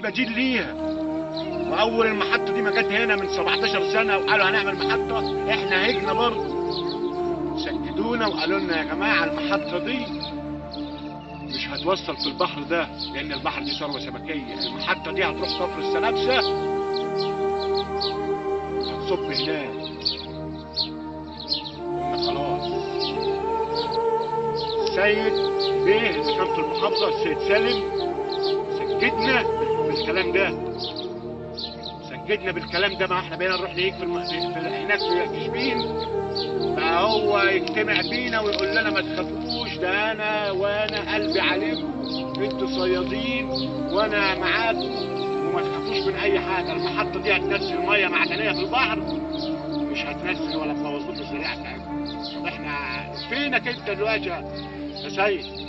بديل ليها واول المحطه دي ما جت هنا من 17 سنه وقالوا هنعمل محطه احنا هجنا برضه سددونا وقالوا لنا يا جماعه المحطه دي مش هتوصل في البحر ده لان البحر دي ثروه شبكيه المحطه دي هتروح كفر السلابسه هتصب هناك قلنا خلاص السيد بيه اللي كان في المحافظه السيد سالم سجدنا بالكلام ده سجدنا بالكلام ده ما احنا بقينا نروح نيجي في, الم... في هناك في شبين بقى هو يجتمع بينا ويقول لنا ما تخافوش ده انا وانا قلبي عليكم انتوا صيادين وانا معاكم وما تخافوش من اي حاجه المحطه دي هتنزل ميه معدنيه في البحر مش هتنزل ولا تبوظ لكم الزريعه بتاعتكم طب احنا فينك انت دلوقتي يا سيد